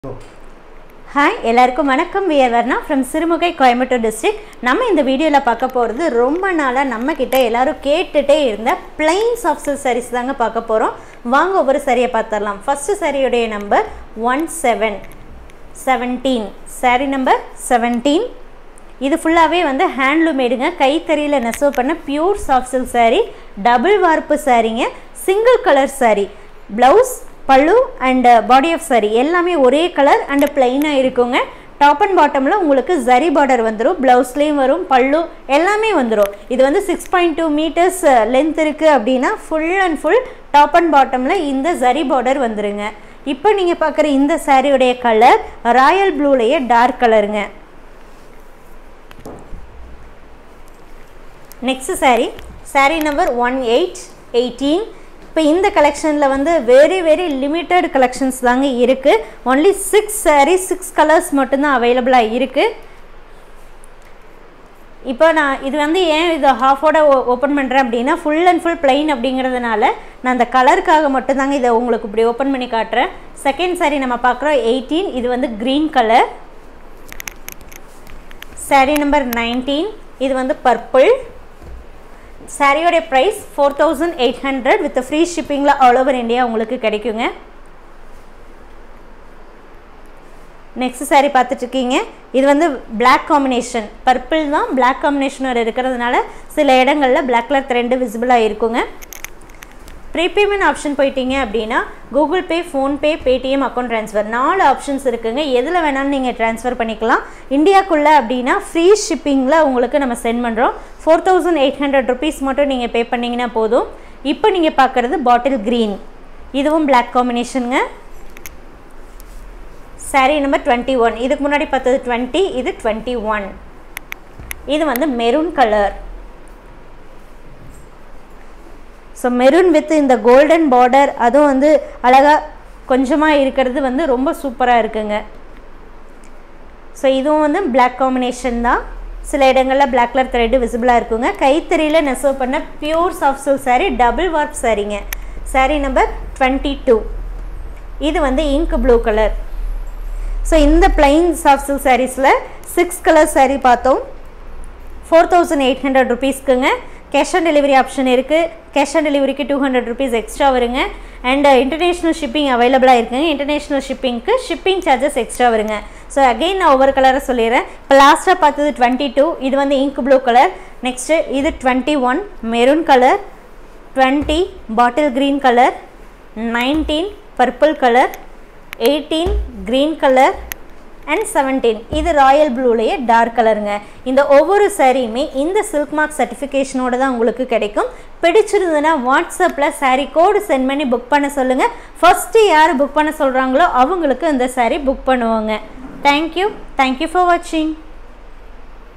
hi எல்லாருக்கும் வணக்கம் we're Varna from Sirumugai Coimbatore district நம்ம இந்த வீடியோவில் பார்க்க போகிறது ரொம்ப நாளாக நம்ம கிட்ட எல்லாரும் கேட்டுட்டே இருந்த பிளைன் சாஃப்ட் சில்க் சாரீஸ் தாங்க பார்க்க போகிறோம் வாங்க ஒவ்வொரு சரியை பார்த்துடலாம் ஃபஸ்ட்டு சாரியுடைய number one seven seventeen saree number seventeen இது ஃபுல்லாகவே வந்து ஹேண்ட்லூம் மேடுங்க கைத்தறியில் நெசவு பண்ண pure soft silk saree double warp சாரீங்க single colour saree blouse pallu and body of saree எல்லாமே ஒரே கலர் அண்ட் பிளைனாக இருக்குங்க டாப் அண்ட் பாட்டமில் உங்களுக்கு ஜரி பார்டர் வந்துடும் ப்ளவுஸ்லேயும் வரும் பல்லு எல்லாமே வந்துடும் இது வந்து six point two metres length இருக்குது அப்படின்னா full and full top and பாட்டமில் இந்த ஜரி பார்டர் வந்துருங்க இப்போ நீங்கள் பார்க்குற இந்த சாரியுடைய கலர் ராயல் ப்ளூலேயே டார்க் கலருங்க next saree saree number one eight eighteen இப்போ இந்த கலெக்ஷனில் வந்து வெரி வெரி லிமிட்டட் கலெக்ஷன்ஸ் தாங்க இருக்குது only six saree six colours மட்டும்தான் அவைலபிளாக இருக்குது இப்போ நான் இது வந்து ஏன் இது ஹாஃபோட ஓப்பன் பண்ணுறேன் அப்படின்னா ஃபுல் அண்ட் ஃபுல் பிளைன் அப்படிங்கிறதுனால நான் அந்த கலருக்காக மட்டும்தாங்க இதை உங்களுக்கு இப்படி ஓப்பன் பண்ணி காட்டுறேன் செகண்ட் saree நம்ம பார்க்குறோம் எயிட்டீன் இது வந்து green colour saree number nineteen இது வந்து பர்பிள் சாரியோடைய price four thousand eight hundred with free ஷிப்பிங்கில் ஆல் ஓவர் இந்தியா உங்களுக்கு கிடைக்குங்க நெக்ஸ்ட் சாரீ பார்த்துட்ருக்கீங்க இது வந்து பிளாக் காம்பினேஷன் பர்பிள் தான் பிளாக் காம்பினேஷன் ஒரு இருக்கிறதுனால சில இடங்களில் பிளாக் கலர் த்ரெண்டு விசிபிளாக இருக்குங்க ப்ரீபேமெண்ட் ஆப்ஷன் போயிட்டீங்க அப்படின்னா Google Pay PhonePe Paytm account transfer நாலு ஆப்ஷன்ஸ் இருக்குங்க எதில் வேணாலும் நீங்கள் ட்ரான்ஸ்ஃபர் பண்ணிக்கலாம் இந்தியாக்குள்ளே அப்படின்னா ஃப்ரீ ஷிப்பிங்கில் உங்களுக்கு நம்ம சென்ட் பண்ணுறோம் four thousand eight hundred rupees மட்டும் நீங்கள் பே பண்ணிங்கன்னா போதும் இப்போ நீங்கள் பார்க்குறது பாட்டில் க்ரீன் இதுவும் பிளாக் காம்பினேஷனுங்க சாரீ நம்பர் டுவெண்ட்டி ஒன் இதுக்கு முன்னாடி பார்த்தது டுவெண்ட்டி இது டுவெண்ட்டி ஒன் இது வந்து maroon colour so maroon with இந்த கோல்டன் பார்டர் அதுவும் வந்து அழகாக கொஞ்சமாக இருக்கிறது வந்து ரொம்ப சூப்பராக இருக்குங்க ஸோ இதுவும் வந்து பிளாக் காம்பினேஷன் தான் சில இடங்களில் பிளாக் கலர் த்ரெட்டு விசிபிளாக இருக்குங்க கைத்தறியில் நெசவு பண்ண pure soft silk saree double warp சாரீங்க சாரீ நம்பர் டுவெண்ட்டி டூ இது வந்து இங்க் ப்ளூ கலர் ஸோ இந்த பிளைன் சாஃப்ட் சில்க் சாரீஸில் சிக்ஸ் கலர் சாரீ பார்த்தோம் ஃபோர் தௌசண்ட் எயிட் ஹண்ட்ரட் ருபீஸ்க்குங்க கேஷ் ஆன் டெலிவரி ஆப்ஷன் இருக்குது கேஷ் ஆன் டெலிவரிக்கு டூ ஹண்ட்ரட் ருபீஸ் எக்ஸ்ட்ரா வருங்க அண்ட் இன்டர்நேஷ்னல் ஷிப்பிங் அவைலபிளாக இருக்குங்க இன்டர்நேஷ்னல் ஷிப்பிங்க்கு ஷிப்பிங் சார்ஜஸ் எக்ஸ்ட்ரா வருங்க ஸோ அகெயின் நான் ஒவ்வொரு கலரை சொல்லிடுறேன் இப்போ லாஸ்ட்டாக பார்த்தது டுவெண்ட்டி டூ இது வந்து இங்க் ப்ளூ கலர் நெக்ஸ்ட்டு இது twenty one maroon colour twenty bottle green colour nineteen purple colour eighteen green colour and seventeen இது ராயல் ப்ளூலேயே டார்க் கலருங்க இந்த ஒவ்வொரு சாரியுமே இந்த சில்க் மார்க் சர்டிஃபிகேஷனோட தான் உங்களுக்கு கிடைக்கும் பிடிச்சிருந்ததுன்னா வாட்ஸ்அப்பில் சாரீ கோடு சென்ட் பண்ணி புக் பண்ண சொல்லுங்கள் ஃபஸ்ட்டு யார் புக் பண்ண சொல்கிறாங்களோ அவங்களுக்கு இந்த சாரீ புக் பண்ணுவாங்க தேங்க்யூ தேங்க்யூ ஃபார் வாட்சிங்